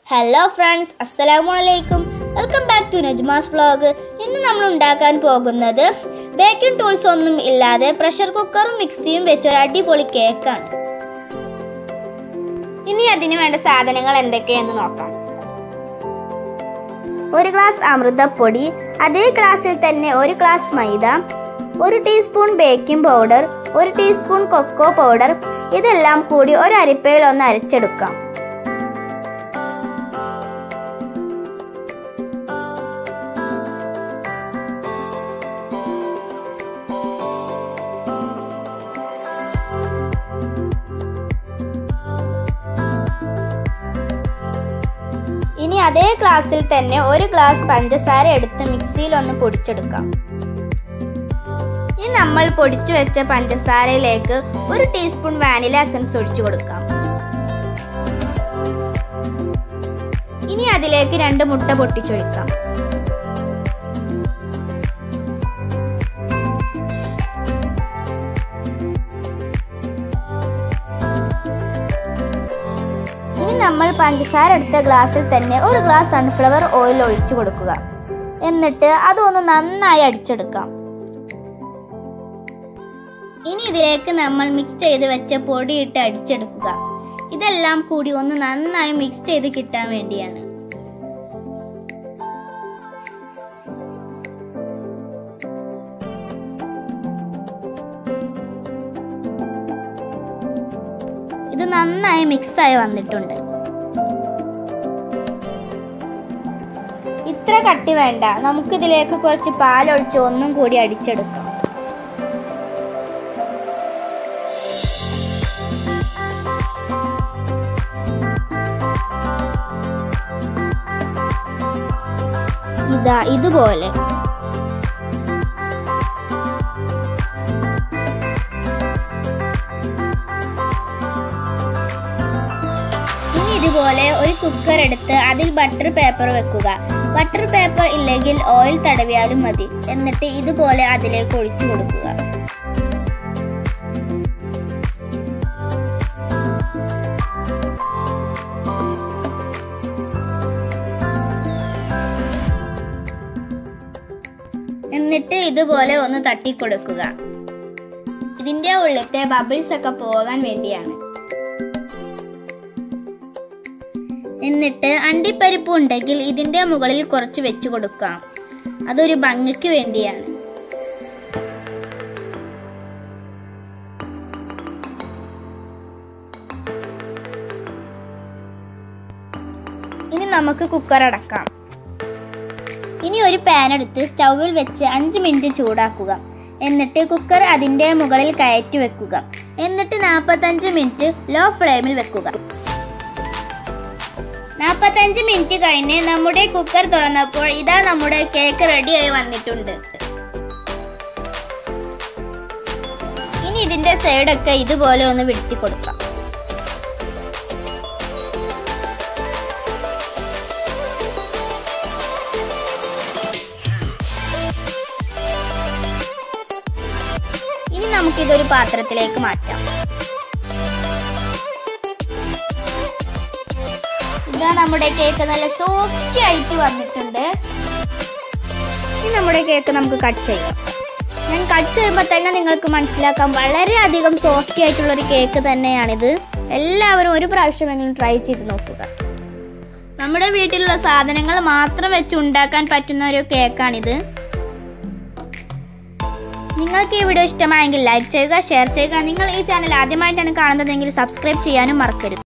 hello friends അസ്സലാമു അലൈക്കും welcome back to Najma's vlog ഇന്ന് നമ്മൾ ഉണ്ടാക്കാൻ പോകുന്നത് ബേക്കിംഗ് ടൂൾസ് ഒന്നും ഇല്ലാതെ പ്രഷർ കുക്കറും മിക്സിയും വെച്ച് ഒരു അടിപൊളി കേക്കാണ് ഇനി അതിന് വേണ്ട സാധനങ്ങൾ എന്തൊക്കെയെന്ന് നോക്കാം ഒരു ഗ്ലാസ് അമൃതപ്പൊടി അതേ ഗ്ലാസ്സിൽ തന്നെ ഒരു ഗ്ലാസ് മൈദ ഒരു ടീസ്പൂൺ ബേക്കിംഗ് പൗഡർ ഒരു ടീസ്പൂൺ കൊക്കോ പൗഡർ ഇതെല്ലാം കൂടി ഒരു അരിപ്പയിൽ ഒന്ന് അരച്ചെടുക്കാം ഇനി അതേ ഗ്ലാസ്സിൽ തന്നെ ഒരു ഗ്ലാസ് പഞ്ചസാര എടുത്ത് മിക്സിയിൽ ഒന്ന് പൊടിച്ചെടുക്കാം ഇനി നമ്മൾ പൊടിച്ചു വെച്ച പഞ്ചസാരയിലേക്ക് ഒരു ടീസ്പൂൺ വാനില എസൻസ് ഒഴിച്ചു കൊടുക്കാം ഇനി അതിലേക്ക് രണ്ട് മുട്ട പൊട്ടിച്ചൊഴിക്കാം ഇനി നമ്മൾ പഞ്ചസാര എടുത്ത ഗ്ലാസ്സിൽ തന്നെ ഒരു ഗ്ലാസ് സൺഫ്ലവർ ഓയിൽ ഒഴിച്ചു കൊടുക്കുക എന്നിട്ട് അതൊന്ന് നന്നായി അടിച്ചെടുക്കാം ഇനി ഇതിലേക്ക് നമ്മൾ മിക്സ് ചെയ്ത് വെച്ച പൊടിയിട്ട് അടിച്ചെടുക്കുക ഇതെല്ലാം കൂടി ഒന്ന് നന്നായി മിക്സ് ചെയ്ത് കിട്ടാൻ വേണ്ടിയാണ് ഇത് നന്നായി മിക്സായി വന്നിട്ടുണ്ട് ഇത്ര കട്ടി വേണ്ട നമുക്കിതിലേക്ക് കുറച്ച് പാലൊഴിച്ച് ഒന്നും കൂടി അടിച്ചെടുക്കാം ഇതാ ഇതുപോലെ ഇനി ഇതുപോലെ ഒരു കുക്കർ എടുത്ത് അതിൽ ബട്ടർ പേപ്പർ വെക്കുക ബട്ടർ പേപ്പർ ഇല്ലെങ്കിൽ ഓയിൽ തടവിയാലും മതി എന്നിട്ട് ഇതുപോലെ അതിലേക്ക് ഒഴിച്ചു കൊടുക്കുക എന്നിട്ട് ഇതുപോലെ ഒന്ന് തട്ടിക്കൊടുക്കുക ഇതിന്റെ ഉള്ളിലത്തെ ബബിൾസ് ഒക്കെ പോകാൻ വേണ്ടിയാണ് എന്നിട്ട് അണ്ടിപ്പരിപ്പ് ഉണ്ടെങ്കിൽ ഇതിന്റെ മുകളിൽ കുറച്ച് വെച്ചു കൊടുക്കാം അതൊരു ഭംഗിക്ക് വേണ്ടിയാണ് ഇനി നമുക്ക് കുക്കർ അടക്കാം ഇനി ഒരു പാൻ എടുത്ത് സ്റ്റൗവിൽ വെച്ച് അഞ്ച് മിനിറ്റ് ചൂടാക്കുക എന്നിട്ട് കുക്കർ അതിൻ്റെ മുകളിൽ കയറ്റി വെക്കുക എന്നിട്ട് നാൽപ്പത്തഞ്ച് മിനിറ്റ് ലോ ഫ്ലെയിമിൽ വെക്കുക നാൽപ്പത്തഞ്ച് മിനിറ്റ് കഴിഞ്ഞ് നമ്മുടെ കുക്കർ തുറന്നപ്പോൾ ഇതാ നമ്മുടെ കേക്ക് റെഡിയായി വന്നിട്ടുണ്ട് ഇനി ഇതിന്റെ സൈഡൊക്കെ ഇതുപോലെ ഒന്ന് വിടുത്തി കൊടുക്കാം ഇനി നമുക്കിതൊരു പാത്രത്തിലേക്ക് മാറ്റാം ഇതാ നമ്മുടെ കേക്ക് നല്ല സോഫ്റ്റ് ആയിട്ട് വന്നിട്ടുണ്ട് ഇനി നമ്മുടെ കേക്ക് നമുക്ക് കട്ട് ചെയ്യാം ഞാൻ കട്ട് ചെയ്യുമ്പോൾ തന്നെ നിങ്ങൾക്ക് മനസ്സിലാക്കാം വളരെയധികം സോഫ്റ്റ് ആയിട്ടുള്ള ഒരു കേക്ക് തന്നെയാണിത് എല്ലാവരും ഒരു പ്രാവശ്യമെങ്കിലും ട്രൈ ചെയ്ത് നോക്കുക നമ്മുടെ വീട്ടിലുള്ള സാധനങ്ങൾ മാത്രം വെച്ച് ഉണ്ടാക്കാൻ പറ്റുന്ന ഒരു കേക്കാണിത് നിങ്ങൾക്ക് ഈ വീഡിയോ ഇഷ്ടമായെങ്കിൽ ലൈക്ക് ചെയ്യുക ഷെയർ ചെയ്യുക നിങ്ങൾ ഈ ചാനൽ ആദ്യമായിട്ടാണ് കാണുന്നതെങ്കിൽ സബ്സ്ക്രൈബ് ചെയ്യാനും മറക്കരുത്